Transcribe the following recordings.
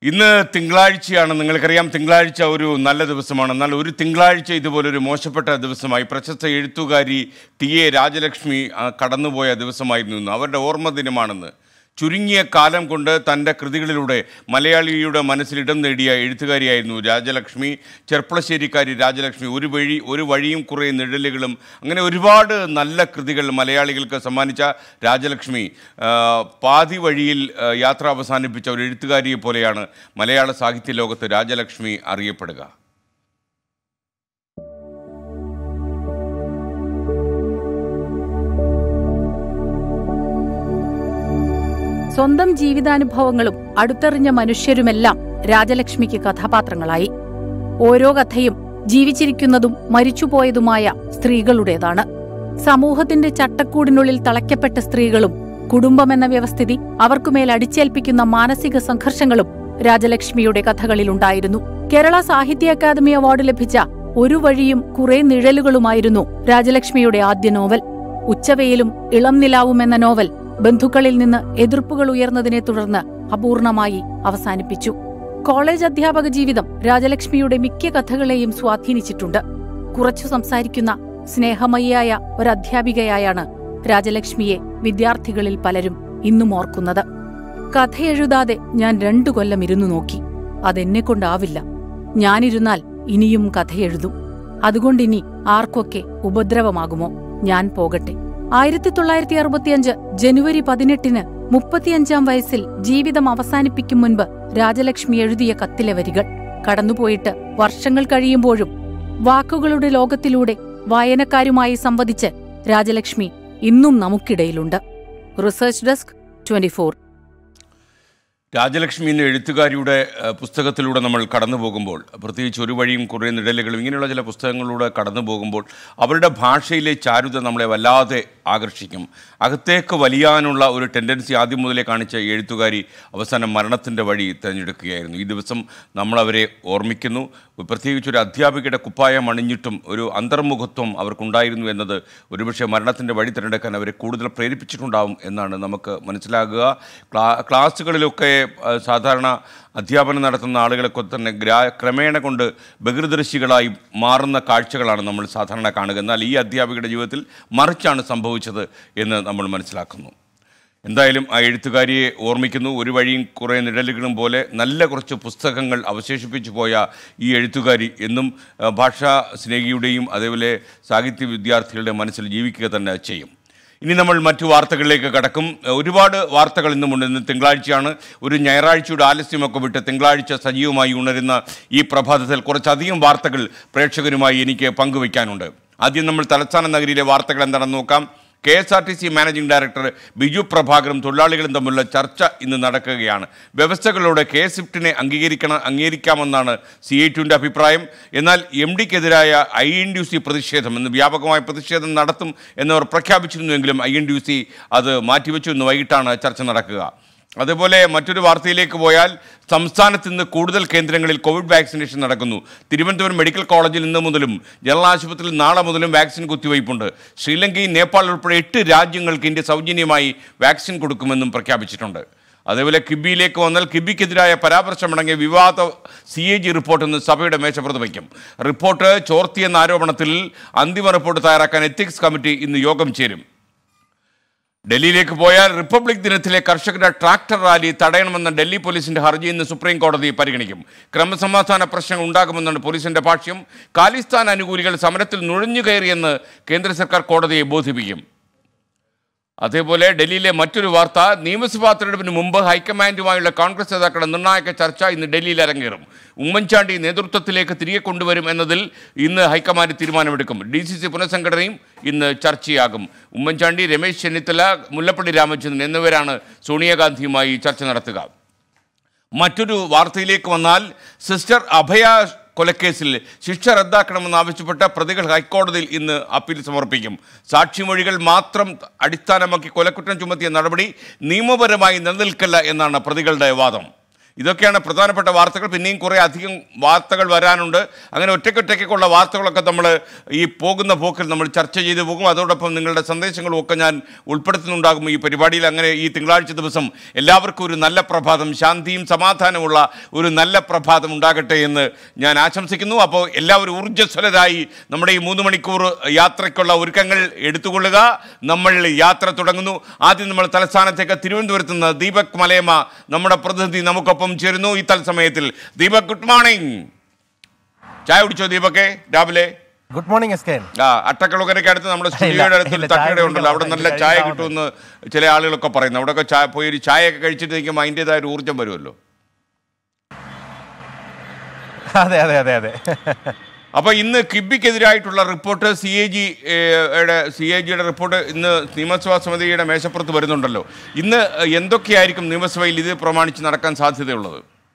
ഇന്ന് തിങ്കളാഴ്ചയാണ് നിങ്ങൾക്കറിയാം തിങ്കളാഴ്ച ഒരു നല്ല ദിവസമാണ് എന്നാൽ ഒരു തിങ്കളാഴ്ച ഇതുപോലൊരു മോശപ്പെട്ട ദിവസമായി പ്രശസ്ത എഴുത്തുകാരി ടി എ രാജലക്ഷ്മി ആ, കടന്നുപോയ ദിവസമായിരുന്നു ഇന്ന് അവരുടെ ഓർമ്മ ദിനമാണെന്ന് ചുരുങ്ങിയ കാലം കൊണ്ട് തൻ്റെ കൃതികളിലൂടെ മലയാളിയുടെ മനസ്സിൽ ഇടം നേടിയ എഴുത്തുകാരിയായിരുന്നു രാജലക്ഷ്മി ചെർപ്പളശ്ശേരിക്കാരി രാജലക്ഷ്മി ഒരു വഴി ഒരു വഴിയും കുറേ നിഴലുകളും അങ്ങനെ ഒരുപാട് നല്ല കൃതികൾ മലയാളികൾക്ക് സമ്മാനിച്ച രാജലക്ഷ്മി ആ, പാതി വഴിയിൽ ആ, യാത്ര അവസാനിപ്പിച്ച ഒരു എഴുത്തുകാരിയെ പോലെയാണ് മലയാള സാഹിത്യ ലോകത്ത് രാജലക്ഷ്മി അറിയപ്പെടുക സ്വന്തം ജീവിതാനുഭവങ്ങളും അടുത്തെറിഞ്ഞ മനുഷ്യരുമെല്ലാം രാജലക്ഷ്മിക്ക് കഥാപാത്രങ്ങളായി ഓരോ കഥയും ജീവിച്ചിരിക്കുന്നതും മരിച്ചുപോയതുമായ സ്ത്രീകളുടേതാണ് സമൂഹത്തിന്റെ ചട്ടക്കൂടിനുള്ളിൽ തളയ്ക്കപ്പെട്ട സ്ത്രീകളും കുടുംബമെന്ന വ്യവസ്ഥിതി അവർക്കുമേൽ അടിച്ചേൽപ്പിക്കുന്ന മാനസിക സംഘർഷങ്ങളും രാജലക്ഷ്മിയുടെ കഥകളിലുണ്ടായിരുന്നു കേരള സാഹിത്യ അക്കാദമി അവാർഡ് ലഭിച്ച ഒരു വഴിയും കുറെ നിഴലുകളുമായിരുന്നു രാജലക്ഷ്മിയുടെ ആദ്യ നോവൽ ഉച്ചവെയിലും ഇളം നിലാവും എന്ന നോവൽ ബന്ധുക്കളിൽ നിന്ന് എതിർപ്പുകൾ ഉയർന്നതിനെ തുടർന്ന് അപൂർണമായി അവസാനിപ്പിച്ചു കോളേജ് അധ്യാപക ജീവിതം രാജലക്ഷ്മിയുടെ മിക്ക കഥകളെയും സ്വാധീനിച്ചിട്ടുണ്ട് കുറച്ചു സംസാരിക്കുന്ന സ്നേഹമയിയായ ഒരധ്യാപികയായാണ് രാജലക്ഷ്മിയെ വിദ്യാർത്ഥികളിൽ പലരും ഇന്നും ഓർക്കുന്നത് കഥയെഴുതാതെ ഞാൻ രണ്ടു കൊല്ലം ഇരുന്നു നോക്കി അതെന്നെക്കൊണ്ടാവില്ല ഞാനിരുന്നാൽ ഇനിയും കഥയെഴുതും അതുകൊണ്ടിനി ആർക്കൊക്കെ ഉപദ്രവമാകുമോ ഞാൻ പോകട്ടെ ആയിരത്തി തൊള്ളായിരത്തി അറുപത്തിയഞ്ച് ജനുവരി പതിനെട്ടിന് മുപ്പത്തിയഞ്ചാം വയസ്സിൽ ജീവിതം അവസാനിപ്പിക്കും മുൻപ് രാജലക്ഷ്മി എഴുതിയ കത്തിലെ വരികൾ കടന്നുപോയിട്ട് വർഷങ്ങൾ കഴിയുമ്പോഴും വാക്കുകളുടെ ലോകത്തിലൂടെ വായനക്കാരുമായി സംവദിച്ച് രാജലക്ഷ്മി ഇന്നും നമുക്കിടയിലുണ്ട് റിസർച്ച് ഡെസ്ക് ട്വന്റിഫോർ രാജലക്ഷ്മി എന്ന എഴുത്തുകാരിയുടെ ഏഹ്, പുസ്തകത്തിലൂടെ നമ്മൾ കടന്നു പോകുമ്പോൾ പ്രത്യേകിച്ച് ഒരു വഴിയും കുറേ നിഴലുകളും ഇങ്ങനെയുള്ള ചില പുസ്തകങ്ങളിലൂടെ കടന്നു പോകുമ്പോൾ അവരുടെ ഭാഷയിലെ ചാരുത നമ്മളെ വല്ലാതെ ആകർഷിക്കും അകത്തേക്ക് വലിയാനുള്ള ഒരു ടെൻഡൻസി ആദ്യം മുതലേ കാണിച്ച ഈ എഴുത്തുകാരി അവസാനം മരണത്തിൻ്റെ വഴി തിരഞ്ഞെടുക്കുകയായിരുന്നു ഈ ദിവസം നമ്മളവരെ ഓർമ്മിക്കുന്നു പ്രത്യേകിച്ച് ഒരു അധ്യാപികയുടെ കുപ്പായം അണിഞ്ഞിട്ടും ഒരു അന്തർമുഖത്വം അവർക്കുണ്ടായിരുന്നു എന്നത് ഒരുപക്ഷെ മരണത്തിൻ്റെ വഴി തിരഞ്ഞെടുക്കാൻ അവരെ കൂടുതൽ പ്രേരിപ്പിച്ചിട്ടുണ്ടാവും എന്നാണ് നമുക്ക് മനസ്സിലാകുക ക്ലാ ക്ലാസ്സുകളിലൊക്കെ ആ, സാധാരണ അധ്യാപനം നടത്തുന്ന ആളുകളൊക്കെ തന്നെ ഗ്രാ ക്രമേണ കൊണ്ട് ബഹിർദർശികളായി മാറുന്ന കാഴ്ചകളാണ് നമ്മൾ സാധാരണ കാണുക എന്നാൽ ഈ അധ്യാപികയുടെ ജീവിതത്തിൽ മറിച്ചാണ് സംഭവിച്ചത് എന്ന് നമ്മൾ മനസ്സിലാക്കുന്നു എന്തായാലും ആ എഴുത്തുകാരിയെ ഓർമ്മിക്കുന്നു ഒരു വഴിയും കുറേ നിഴലുകളും പോലെ നല്ല കുറച്ച് പുസ്തകങ്ങൾ അവശേഷിപ്പിച്ചു പോയ ഈ എഴുത്തുകാരി എന്നും ആ, ഭാഷാ സ്നേഹിയുടെയും അതേപോലെ സാഹിത്യ വിദ്യാർത്ഥികളുടെ മനസ്സിൽ ജീവിക്കുക തന്നെ ചെയ്യും ഇനി നമ്മൾ മറ്റു വാർത്തകളിലേക്ക് കടക്കും ഒരുപാട് വാർത്തകൾ ഇന്നുമുണ്ട് ഇന്ന് തിങ്കളാഴ്ചയാണ് ഒരു ഞായറാഴ്ചയുടെ ആലസ്യമൊക്കെ വിട്ട് തിങ്കളാഴ്ച സജീവമായി ഉണരുന്ന ഈ പ്രഭാതത്തിൽ കുറച്ചധികം വാർത്തകൾ പ്രേക്ഷകരുമായി എനിക്ക് പങ്കുവയ്ക്കാനുണ്ട് ആദ്യം നമ്മൾ തലസ്ഥാന നഗരിയിലെ വാർത്തകൾ എന്താണെന്ന് നോക്കാം K S R T C managing director Biju പ്രഭാകറും തൊഴിലാളികളും തമ്മിലുള്ള ചർച്ച ഇന്ന് നടക്കുകയാണ് വ്യവസ്ഥകളോടെ കെ സ്വിഫ്റ്റിനെ അംഗീകരിക്കണം അംഗീകരിക്കാമെന്നാണ് സി ഐ ടുവിൻ്റെ അഭിപ്രായം എന്നാൽ എം ഡിക്കെതിരായ ഐ എൻ ഡി സി പ്രതിഷേധം ഇന്ന് വ്യാപകമായ പ്രതിഷേധം നടത്തും എന്നവർ പ്രഖ്യാപിച്ചിരുന്നുവെങ്കിലും ഐ എൻ ഡി സി അത് മാറ്റിവെച്ചു ഇന്ന് വൈകിട്ടാണ് ചർച്ച നടക്കുക അതുപോലെ മറ്റൊരു വാർത്തയിലേക്ക് പോയാൽ സംസ്ഥാനത്ത് ഇന്ന് കൂടുതൽ കേന്ദ്രങ്ങളിൽ കോവിഡ് വാക്സിനേഷൻ നടക്കുന്നു തിരുവനന്തപുരം മെഡിക്കൽ കോളേജിൽ ഇന്ന് മുതലും ജനറൽ ആശുപത്രിയിൽ നാളെ മുതലും വാക്സിൻ കുത്തിവയ്പ്പുണ്ട് ശ്രീലങ്കയും നേപ്പാൾ ഉൾപ്പെടെ എട്ട് രാജ്യങ്ങൾക്ക് ഇന്ത്യ സൗജന്യമായി വാക്സിൻ കൊടുക്കുമെന്നും പ്രഖ്യാപിച്ചിട്ടുണ്ട് അതേപോലെ കിബിയിലേക്ക് വന്നാൽ കിബിക്കെതിരായ പരാമർശമടങ്ങിയ വിവാദ സി എ ജി റിപ്പോർട്ട് ഇന്ന് സഭയുടെ മേശപ്പുറത്ത് വയ്ക്കും റിപ്പോർട്ട് ചോർത്തിയെന്ന ആരോപണത്തിൽ അന്തിമ റിപ്പോർട്ട് തയ്യാറാക്കാൻ എത്തിക്സ് കമ്മിറ്റി ഇന്ന് യോഗം ചേരും ഡൽഹിയിലേക്ക് പോയാൽ റിപ്പബ്ലിക് ദിനത്തിലെ കർഷകരുടെ ട്രാക്ടർ റാലി തടയണമെന്ന ഡൽഹി പോലീസിന്റെ ഹർജി ഇന്ന് സുപ്രീം കോടതി പരിഗണിക്കും ക്രമസമാധാന പ്രശ്നങ്ങൾ ഉണ്ടാകുമെന്നാണ് പോലീസിന്റെ ഭാഷ്യം ഖാലിസ്ഥാൻ അനുകൂലികൾ സമരത്തിൽ നുഴഞ്ഞുകയറിയെന്ന് കേന്ദ്ര സർക്കാർ കോടതിയെ ബോധിപ്പിക്കും അതേപോലെ ഡൽഹിയിലെ മറ്റൊരു വാർത്ത നിയമസഭാ തെരഞ്ഞെടുപ്പിന് മുമ്പ് ഹൈക്കമാൻഡുമായുള്ള കോൺഗ്രസ് നേതാക്കളുടെ നിർണായക ചർച്ച ഇന്ന് ഡൽഹിയിൽ അരങ്ങേറും ഉമ്മൻചാണ്ടി നേതൃത്വത്തിലേക്ക് തിരികെ കൊണ്ടുവരും എന്നതിൽ ഇന്ന് ഹൈക്കമാൻഡ് തീരുമാനമെടുക്കും ഡി സി സി പുനഃസംഘടനയും ഇന്ന് ചർച്ചയാകും ഉമ്മൻചാണ്ടി രമേശ് ചെന്നിത്തല മുല്ലപ്പള്ളി രാമചന്ദ്രൻ എന്നിവരാണ് സോണിയാഗാന്ധിയുമായി ചർച്ച നടത്തുക മറ്റൊരു വാർത്തയിലേക്ക് വന്നാൽ സിസ്റ്റർ അഭയ കൊലക്കേസിൽ ശിക്ഷ റദ്ദാക്കണമെന്നാവശ്യപ്പെട്ട പ്രതികൾ ഹൈക്കോടതിയിൽ ഇന്ന് അപ്പീൽ സമർപ്പിക്കും സാക്ഷിമൊഴികൾ മാത്രം അടിസ്ഥാനമാക്കി കൊലക്കുറ്റം ചുമത്തിയ നടപടി നിയമപരമായി നിലനിൽക്കില്ല എന്നാണ് പ്രതികളുടെ വാദം ഇതൊക്കെയാണ് പ്രധാനപ്പെട്ട വാർത്തകൾ പിന്നെയും കുറേ അധികം വാർത്തകൾ വരാനുണ്ട് അങ്ങനെ ഒറ്റയ്ക്കൊറ്റയ്ക്കുള്ള വാർത്തകളൊക്കെ നമ്മൾ ഈ പോകുന്ന പോക്കിൽ നമ്മൾ ചർച്ച ചെയ്തു പോകും അതോടൊപ്പം നിങ്ങളുടെ സന്ദേശങ്ങളും ഒക്കെ ഞാൻ ഉൾപ്പെടുത്തുന്നുണ്ടാകും ഈ പരിപാടിയിൽ അങ്ങനെ ഈ തിങ്കളാഴ്ച ദിവസം എല്ലാവർക്കും ഒരു നല്ല പ്രഭാതം ശാന്തിയും സമാധാനമുള്ള ഒരു നല്ല പ്രഭാതം ഉണ്ടാകട്ടെ എന്ന് ഞാൻ ആശംസിക്കുന്നു അപ്പോൾ എല്ലാവരും ഊർജ്ജസ്വലരായി നമ്മുടെ ഈ മൂന്ന് മണിക്കൂർ യാത്രയ്ക്കുള്ള ഒരുക്കങ്ങൾ എടുത്തുകൊള്ളുക നമ്മൾ യാത്ര തുടങ്ങുന്നു ആദ്യം നമ്മൾ തലസ്ഥാനത്തേക്ക് തിരുവനന്തപുരത്ത് നിന്ന് ദീപക് മലയമ്മ നമ്മുടെ പ്രതിനിധി നമുക്കൊപ്പം ചേരുന്നു ഈ തത്സമയത്തിൽ ദീപക് ഗുഡ് മോർണിംഗ് ചായ കുടിച്ചോ ദീപക്കെ രാവിലെ ഗുഡ് മോർണിംഗ് എസ് കെ ആ അട്ടക്കുളകരയ്ക്ക് അടുത്ത് നമ്മുടെ സ്റ്റുഡിയോയുടെ അടുത്ത് ഒരു ഇല്ല, ചായ തട്ടുകട ഉണ്ടല്ലോ അവിടെ കുടിക്കണം. നല്ല എനിക്ക് ചായ കഴിക്കാൻ കിട്ടുമെന്ന് ചില ആളുകളൊക്കെ പറയുന്നു അവിടെയൊക്കെ ചായ പോയി ഒരു ചായയൊക്കെ കഴിച്ചിട്ട് നിൽക്കുമ്പോൾ അതിൻ്റെതായ ഒരു ഊർജ്ജം വരുമല്ലോ അതെ അതെ അതെ അതെ അപ്പോൾ ഇന്ന് കിബിക്കെതിരായിട്ടുള്ള report C A G C A ജിയുടെ റിപ്പോർട്ട് ഇന്ന് നിയമസഭാ സമിതിയുടെ മേശപ്പുറത്ത് വരുന്നുണ്ടല്ലോ ഇന്ന് എന്തൊക്കെയായിരിക്കും നിയമസഭയിൽ ഇത് പ്രമാണിച്ച് നടക്കാൻ സാധ്യതയുള്ളത്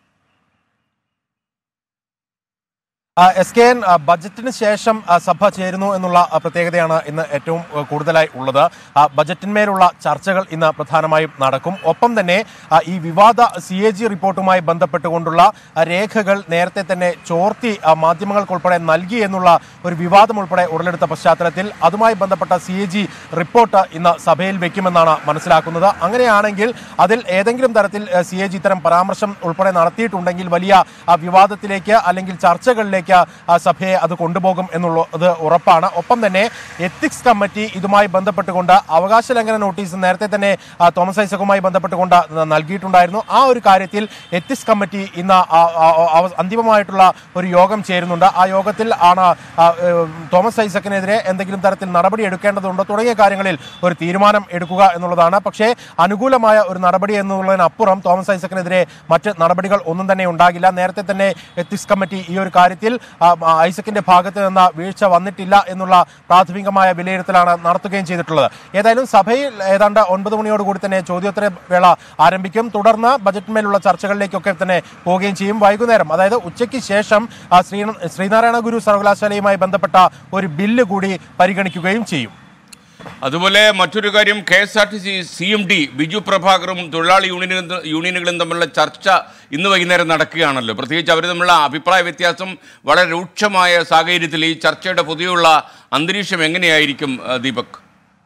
ആ, എസ് കെ എൻ ആ, ബജറ്റിന് ശേഷം ആ, സഭ ചേരുന്നു എന്നുള്ള ആ, പ്രത്യേകതയാണ് ഇന്ന് ഏറ്റവും ആ, കൂടുതലായി ഉള്ളത് ആ, ബജറ്റിന്മേലുള്ള ചർച്ചകൾ ഇന്ന് പ്രധാനമായും നടക്കും ഒപ്പം തന്നെ ആ, ഈ വിവാദ സി എ ജി റിപ്പോർട്ടുമായി ബന്ധപ്പെട്ടുകൊണ്ടുള്ള ആ, രേഖകൾ നേരത്തെ തന്നെ ചോർത്തി ആ, മാധ്യമങ്ങൾക്കുൾപ്പെടെ നൽകി എന്നുള്ള ഒരു വിവാദം ഉൾപ്പെടെ ഉടലെടുത്ത പശ്ചാത്തലത്തിൽ അതുമായി ബന്ധപ്പെട്ട സി എ ജി റിപ്പോർട്ട് ഇന്ന് സഭയിൽ വെക്കുമെന്നാണ് മനസ്സിലാക്കുന്നത് അങ്ങനെയാണെങ്കിൽ അതിൽ ഏതെങ്കിലും തരത്തിൽ സി എ ജി ഇത്തരം പരാമർശം ഉൾപ്പെടെ നടത്തിയിട്ടുണ്ടെങ്കിൽ വലിയ ആ, വിവാദത്തിലേക്ക് അല്ലെങ്കിൽ ചർച്ചകളിലേക്ക് ആ, സഭയെ അത് കൊണ്ടുപോകും എന്നുള്ളത് ഉറപ്പാണ് ഒപ്പം തന്നെ എത്തിക്സ് കമ്മിറ്റി ഇതുമായി ബന്ധപ്പെട്ടുകൊണ്ട് അവകാശ ലംഘന നോട്ടീസ് നേരത്തെ തന്നെ ആ, തോമസ് ഐസക്കുമായി ബന്ധപ്പെട്ടുകൊണ്ട് ന- നൽകിയിട്ടുണ്ടായിരുന്നു ആ ഒരു കാര്യത്തിൽ എത്തിക്സ് കമ്മിറ്റി ഇന്ന് ആ, ആ, ആ, അന്തിമമായിട്ടുള്ള ഒരു യോഗം ചേരുന്നുണ്ട് ആ യോഗത്തിൽ ആണ് ആ, ഏഹ്, തോമസ് ഐസക്കിനെതിരെ എന്തെങ്കിലും തരത്തിൽ നടപടി എടുക്കേണ്ടതുണ്ടോ തുടങ്ങിയ കാര്യങ്ങളിൽ ഒരു തീരുമാനം എടുക്കുക എന്നുള്ളതാണ് പക്ഷേ അനുകൂലമായ ഒരു നടപടി എന്നുള്ളതിനപ്പുറം തോമസ് ഐസക്കിനെതിരെ മറ്റ് നടപടികൾ ഒന്നും തന്നെ ഉണ്ടാകില്ല നേരത്തെ തന്നെ എത്തിക്സ് കമ്മിറ്റി ഈ ഒരു കാര്യത്തിൽ ആ, ആ, ഐസക്കിന്റെ ഭാഗത്ത് നിന്ന് വീഴ്ച വന്നിട്ടില്ല എന്നുള്ള പ്രാഥമികമായ വിലയിരുത്തലാണ് നടത്തുകയും ചെയ്തിട്ടുള്ളത് ഏതായാലും സഭയിൽ ഏതാണ്ട് ഒൻപത് മണിയോടുകൂടി തന്നെ ചോദ്യോത്തര വേള ആരംഭിക്കും തുടർന്ന് ബജറ്റിന്മേലുള്ള ചർച്ചകളിലേക്കൊക്കെ തന്നെ പോവുകയും ചെയ്യും വൈകുന്നേരം അതായത് ഉച്ചയ്ക്ക് ശേഷം ആ, ശ്രീ ശ്രീനാരായണ ഗുരു സർവകലാശാലയുമായി ബന്ധപ്പെട്ട ഒരു ബില്ല് കൂടി പരിഗണിക്കുകയും ചെയ്യും അതുപോലെ മറ്റൊരു കാര്യം K S R T C C M D Biju പ്രഭാകറും തൊഴിലാളി യൂണിയനും യൂണിയനുകളും തമ്മിലുള്ള ചർച്ച ഇന്ന് വൈകുന്നേരം നടക്കുകയാണല്ലോ പ്രത്യേകിച്ച് അവർ തമ്മിലുള്ള അഭിപ്രായ വ്യത്യാസം വളരെ രൂക്ഷമായ സാഹചര്യത്തിൽ ഈ ചർച്ചയുടെ പുതിയുള്ള അന്തരീക്ഷം എങ്ങനെയായിരിക്കും ആ, ദീപക്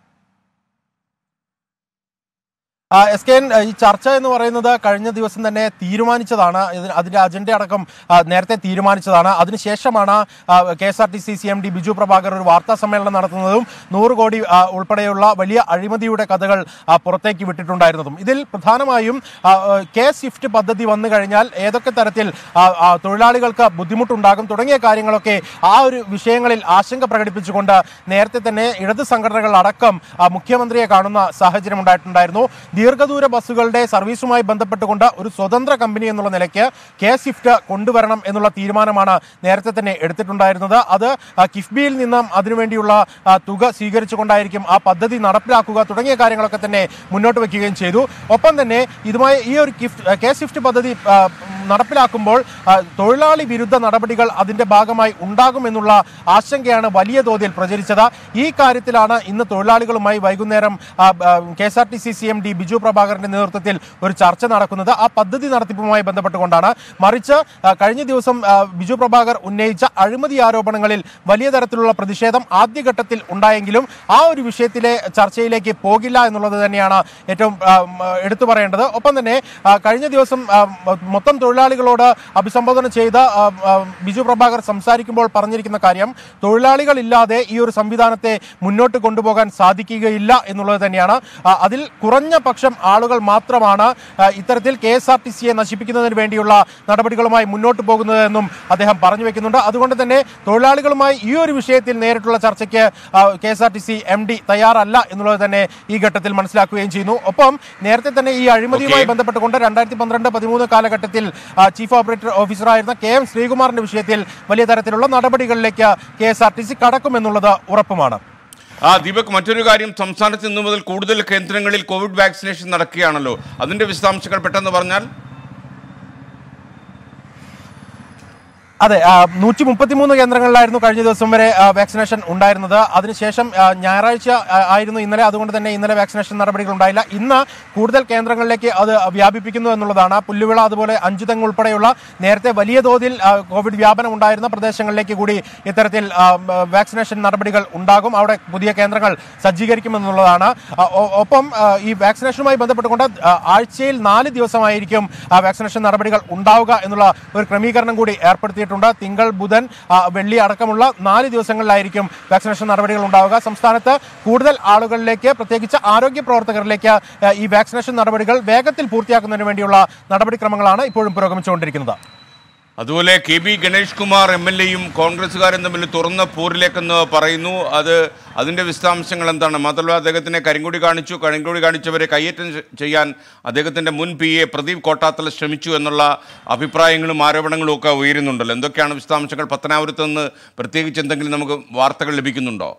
ആ, എസ് കെ എൻ ഈ ചർച്ച എന്ന് പറയുന്നത് കഴിഞ്ഞ ദിവസം തന്നെ തീരുമാനിച്ചതാണ് ഇതിന് അതിന്റെ അജണ്ട അടക്കം ആ, നേരത്തെ തീരുമാനിച്ചതാണ് അതിനുശേഷമാണ് K S R T C C M D Biju Prabhakar ഒരു വാർത്താ സമ്മേളനം നടത്തുന്നതും നൂറ് കോടി ആ, ഉൾപ്പെടെയുള്ള വലിയ അഴിമതിയുടെ കഥകൾ ആ, പുറത്തേക്ക് വിട്ടിട്ടുണ്ടായിരുന്നതും ഇതിൽ പ്രധാനമായും ആ, ആ, കെ സ്വിഫ്റ്റ് പദ്ധതി വന്നു കഴിഞ്ഞാൽ ഏതൊക്കെ തരത്തിൽ ആ, ആ, തൊഴിലാളികൾക്ക് ബുദ്ധിമുട്ടുണ്ടാകും തുടങ്ങിയ കാര്യങ്ങളൊക്കെ ആ ഒരു വിഷയങ്ങളിൽ ആശങ്ക പ്രകടിപ്പിച്ചുകൊണ്ട് നേരത്തെ തന്നെ ഇടത് സംഘടനകൾ അടക്കം ആ, മുഖ്യമന്ത്രിയെ കാണുന്ന സാഹചര്യം ഉണ്ടായിട്ടുണ്ടായിരുന്നു ദീർഘദൂര ബസ്സുകളുടെ സർവീസുമായി ബന്ധപ്പെട്ടുകൊണ്ട് ഒരു സ്വതന്ത്ര കമ്പനി എന്നുള്ള നിലയ്ക്ക് കെ സ്വിഫ്റ്റ് കൊണ്ടുവരണം എന്നുള്ള തീരുമാനമാണ് നേരത്തെ തന്നെ എടുത്തിട്ടുണ്ടായിരുന്നത് അത് ആ, കിഫ്ബിയിൽ നിന്നും അതിനുവേണ്ടിയുള്ള ആ, തുക സ്വീകരിച്ചുകൊണ്ടായിരിക്കും ആ പദ്ധതി നടപ്പിലാക്കുക തുടങ്ങിയ കാര്യങ്ങളൊക്കെ തന്നെ മുന്നോട്ട് വയ്ക്കുകയും ചെയ്തു ഒപ്പം തന്നെ ഇതുമായി ഈ ഒരു ഗിഫ്റ്റ് കെ സ്വിഫ്റ്റ് പദ്ധതി ആ, നടപ്പിലാക്കുമ്പോൾ ആ, തൊഴിലാളി വിരുദ്ധ നടപടികൾ അതിന്റെ ഭാഗമായി ഉണ്ടാകുമെന്നുള്ള ആശങ്കയാണ് വലിയ തോതിൽ പ്രചരിച്ചത് ഈ കാര്യത്തിലാണ് ഇന്ന് തൊഴിലാളികളുമായി വൈകുന്നേരം K S R T C C M D Biju പ്രഭാകരന്റെ നേതൃത്വത്തിൽ ഒരു ചർച്ച നടക്കുന്നത് ആ പദ്ധതി നടത്തിപ്പുമായി ബന്ധപ്പെട്ടുകൊണ്ടാണ് മറിച്ച് ആ, കഴിഞ്ഞ ദിവസം ആ, ബിജു പ്രഭാകർ ഉന്നയിച്ച അഴിമതി ആരോപണങ്ങളിൽ വലിയ തരത്തിലുള്ള പ്രതിഷേധം ആദ്യഘട്ടത്തിൽ ഉണ്ടായെങ്കിലും ആ ഒരു വിഷയത്തിലെ ചർച്ചയിലേക്ക് പോകില്ല എന്നുള്ളത് തന്നെയാണ് ഏറ്റവും ആ, ഉം, എടുത്തു പറയേണ്ടത് ഒപ്പം തന്നെ ആ, കഴിഞ്ഞ ദിവസം ആ, മൊത്തം തൊഴിലാളികളോട് അഭിസംബോധന ചെയ്ത ആ, ആ, ബിജു പ്രഭാകർ സംസാരിക്കുമ്പോൾ പറഞ്ഞിരിക്കുന്ന കാര്യം തൊഴിലാളികളില്ലാതെ ഈ ഒരു സംവിധാനത്തെ മുന്നോട്ട് കൊണ്ടുപോകാൻ സാധിക്കുകയില്ല എന്നുള്ളത് തന്നെയാണ് ആ, അതിൽ കുറഞ്ഞ പക്ഷം ആളുകൾ മാത്രമാണ് ആ, ഇത്തരത്തിൽ കെ എസ് ആർ ടി സിയെ നശിപ്പിക്കുന്നതിന് വേണ്ടിയുള്ള നടപടികളുമായി മുന്നോട്ട് പോകുന്നതെന്നും അദ്ദേഹം പറഞ്ഞു വെക്കുന്നുണ്ട് അതുകൊണ്ട് തന്നെ തൊഴിലാളികളുമായി ഈ ഒരു വിഷയത്തിൽ നേരിട്ടുള്ള ചർച്ചയ്ക്ക് K S R T C M D തയ്യാറല്ല എന്നുള്ളത് തന്നെ ഈ ഘട്ടത്തിൽ മനസ്സിലാക്കുകയും ചെയ്യുന്നു ഒപ്പം നേരത്തെ തന്നെ ഈ അഴിമതിയുമായി Okay. ബന്ധപ്പെട്ടുകൊണ്ട് രണ്ടായിരത്തി പന്ത്രണ്ട് പതിമൂന്ന് കാലഘട്ടത്തിൽ ആ, ചീഫ് ഓപ്പറേറ്റർ ഓഫീസറായിരുന്ന കെ എം ശ്രീകുമാറിന്റെ വിഷയത്തിൽ വലിയ തരത്തിലുള്ള നടപടികളിലേക്ക് K S R T C കടക്കുമെന്നുള്ളത് ഉറപ്പുമാണ് ആ ദീപക് മറ്റൊരു കാര്യം സംസ്ഥാനത്ത് ഇന്നു മുതൽ കൂടുതൽ കേന്ദ്രങ്ങളിൽ കോവിഡ് വാക്സിനേഷൻ നടക്കുകയാണല്ലോ അതിന്റെ വിശദാംശങ്ങൾ പെട്ടെന്ന് പറഞ്ഞാൽ അതെ നൂറ്റി മുപ്പത്തിമൂന്ന് കേന്ദ്രങ്ങളിലായിരുന്നു കഴിഞ്ഞ ദിവസം വരെ ആ, വാക്സിനേഷൻ ഉണ്ടായിരുന്നത് അതിനുശേഷം ആ, ഞായറാഴ്ച ആ, ആയിരുന്നു ഇന്നലെ അതുകൊണ്ട് തന്നെ ഇന്നലെ വാക്സിനേഷൻ നടപടികൾ ഉണ്ടായില്ല ഇന്ന് കൂടുതൽ കേന്ദ്രങ്ങളിലേക്ക് അത് വ്യാപിപ്പിക്കുന്നു എന്നുള്ളതാണ് പുല്ലുവിള അതുപോലെ അഞ്ചുതെങ്ങ് ഉൾപ്പെടെയുള്ള നേരത്തെ വലിയ തോതിൽ ആ, കോവിഡ് വ്യാപനം ഉണ്ടായിരുന്ന പ്രദേശങ്ങളിലേക്ക് കൂടി ഇത്തരത്തിൽ ആ, ആ, വാക്സിനേഷൻ നടപടികൾ ഉണ്ടാകും അവിടെ പുതിയ കേന്ദ്രങ്ങൾ സജ്ജീകരിക്കുമെന്നുള്ളതാണ് ആ, ഒ- ഒപ്പം ആ, ഈ വാക്സിനേഷനുമായി ബന്ധപ്പെട്ടുകൊണ്ട് ആ, ആഴ്ചയിൽ നാല് ദിവസമായിരിക്കും ആ, വാക്സിനേഷൻ നടപടികൾ ഉണ്ടാവുക എന്നുള്ള ഒരു ക്രമീകരണം കൂടി ഏർപ്പെടുത്തിയിട്ടുണ്ട് തിങ്കൾ ബുധൻ ആ, വെള്ളി അടക്കമുള്ള നാല് ദിവസങ്ങളിലായിരിക്കും വാക്സിനേഷൻ നടപടികൾ ഉണ്ടാവുക സംസ്ഥാനത്ത് കൂടുതൽ ആളുകളിലേക്ക് പ്രത്യേകിച്ച് ആരോഗ്യ പ്രവർത്തകരിലേക്ക് ആ, ഈ വാക്സിനേഷൻ നടപടികൾ വേഗത്തിൽ പൂർത്തിയാക്കുന്നതിന് വേണ്ടിയുള്ള നടപടിക്രമങ്ങളാണ് ഇപ്പോഴും പുരോഗമിച്ചുകൊണ്ടിരിക്കുന്നത് അതുപോലെ K B Ganesh Kumar M L എയും കോൺഗ്രസ്സുകാരും തമ്മിൽ തുറന്ന പോരിലേക്കെന്ന് പറയുന്നു അത് അതിൻ്റെ വിശദാംശങ്ങൾ എന്താണ് മാത്രമല്ല അദ്ദേഹത്തിനെ കരിങ്കൊടി കാണിച്ചു കരിങ്കൊടി കാണിച്ചവരെ കയ്യേറ്റം ചെ- ചെയ്യാൻ അദ്ദേഹത്തിൻ്റെ മുൻ പി എ പ്രദീപ് കോട്ടാത്തല ശ്രമിച്ചു എന്നുള്ള അഭിപ്രായങ്ങളും ആരോപണങ്ങളും ഒക്കെ ഉയരുന്നുണ്ടല്ലോ എന്തൊക്കെയാണ് വിശദാംശങ്ങൾ പത്തനാപുരത്ത് നിന്ന് പ്രത്യേകിച്ച് എന്തെങ്കിലും നമുക്ക് വാർത്തകൾ ലഭിക്കുന്നുണ്ടോ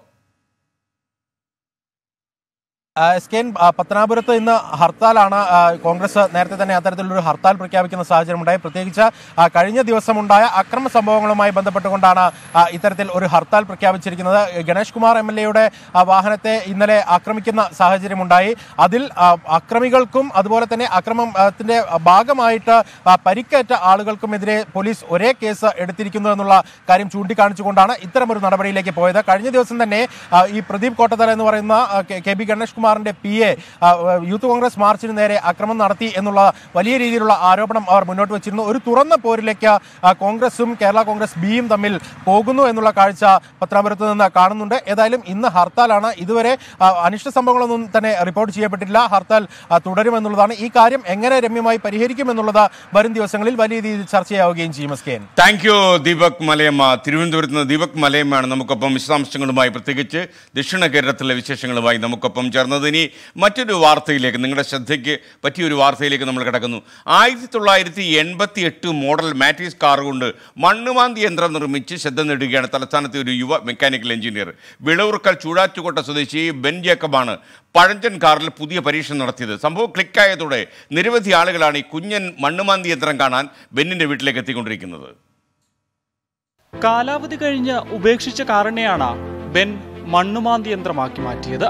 ആ, എസ് കെ എൻ ആ, പത്തനാപുരത്ത് ഇന്ന് ഹർത്താലാണ് ആ, കോൺഗ്രസ് നേരത്തെ തന്നെ അത്തരത്തിലൊരു ഹർത്താൽ പ്രഖ്യാപിക്കുന്ന സാഹചര്യമുണ്ടായി പ്രത്യേകിച്ച് ആ, കഴിഞ്ഞ ദിവസമുണ്ടായ അക്രമ സംഭവങ്ങളുമായി ബന്ധപ്പെട്ടുകൊണ്ടാണ് ആ, ഇത്തരത്തിൽ ഒരു ഹർത്താൽ പ്രഖ്യാപിച്ചിരിക്കുന്നത് ഗണേഷ് കുമാർ എം എൽ എയുടെ വാഹനത്തെ ഇന്നലെ ആക്രമിക്കുന്ന സാഹചര്യമുണ്ടായി അതിൽ ആ, അക്രമികൾക്കും അതുപോലെ തന്നെ അക്രമത്തിന്റെ ഭാഗമായിട്ട് ആ, പരിക്കേറ്റ ആളുകൾക്കുമെതിരെ പോലീസ് ഒരേ കേസ് എടുത്തിരിക്കുന്നു എന്നുള്ള കാര്യം ചൂണ്ടിക്കാണിച്ചുകൊണ്ടാണ് ഇത്തരമൊരു നടപടിയിലേക്ക് പോയത് കഴിഞ്ഞ ദിവസം തന്നെ ആ, ഈ പ്രദീപ് കോട്ടത്തല എന്ന് പറയുന്ന ആ, കെ- കെ ബി ഗണേഷ് കുമാറിന്റെ പി എ യൂത്ത് കോൺഗ്രസ് മാർച്ചിന് നേരെ അക്രമം നടത്തി എന്നുള്ള വലിയ രീതിയിലുള്ള ആരോപണം അവർ മുന്നോട്ട് വെച്ചിരുന്നു ഒരു തുറന്ന പോരിലേക്ക് ആ, കോൺഗ്രസും കേരള കോൺഗ്രസ് ബിയും തമ്മിൽ പോകുന്നു എന്നുള്ള കാഴ്ച പത്രാപുരത്ത് നിന്ന് കാണുന്നുണ്ട് ഏതായാലും ഇന്ന് ഹർത്താലാണ് ഇതുവരെ ആ, അനിഷ്ട സംഭവങ്ങളൊന്നും തന്നെ റിപ്പോർട്ട് ചെയ്യപ്പെട്ടില്ല ഹർത്താൽ ആ, തുടരുമെന്നുള്ളതാണ് ഈ കാര്യം എങ്ങനെ രമ്യമായി പരിഹരിക്കുമെന്നുള്ളത് വരും ദിവസങ്ങളിൽ വലിയ രീതിയിൽ ചർച്ചയാവുകയും ചെയ്യും S K N thank you Deepak Malayamma തിരുവനന്തപുരത്ത് നിന്ന് ദീപക് മലയമ്മയാണ് നമുക്കൊപ്പം വിശദാംശങ്ങളുമായി പ്രത്യേകിച്ച് ദക്ഷിണ കേരളത്തിലെ വിശേഷങ്ങളുമായി നമുക്കൊപ്പം ചേർന്നത് ഇനി മറ്റൊരു വാർത്തയിലേക്ക് നിങ്ങളുടെ ശ്രദ്ധയ്ക്ക് പറ്റിയൊരു വാർത്തയിലേക്ക് നമ്മൾ കിടക്കുന്നു ആയിരത്തി തൊള്ളായിരത്തി എൺപത്തി എട്ട് മോഡൽ മാറ്റീസ് കാർ കൊണ്ട് മണ്ണുമാന്തി യന്ത്രം നിർമ്മിച്ച് ശ്രദ്ധ നേടുകയാണ് തലസ്ഥാനത്തെ ഒരു യുവ മെക്കാനിക്കൽ എഞ്ചിനീയർ വിളവുർക്കൽ ചൂടാറ്റുകോട്ട സ്വദേശി ബെൻ ജേക്കബാണ് പഴഞ്ചൻ കാറിൽ പുതിയ പരീക്ഷണം നടത്തിയത് സംഭവം ക്ലിക്കായതോടെ നിരവധി ആളുകളാണ് ഈ കുഞ്ഞൻ മണ്ണുമാന്തി യന്ത്രം കാണാൻ ബെന്നിന്റെ വീട്ടിലേക്ക് എത്തിക്കൊണ്ടിരിക്കുന്നത് കാലാവധി കഴിഞ്ഞ് ഉപേക്ഷിച്ച കാറിനെയാണ് ബെൻ മണ്ണുമാന്തി യന്ത്രമാക്കി മാറ്റിയത്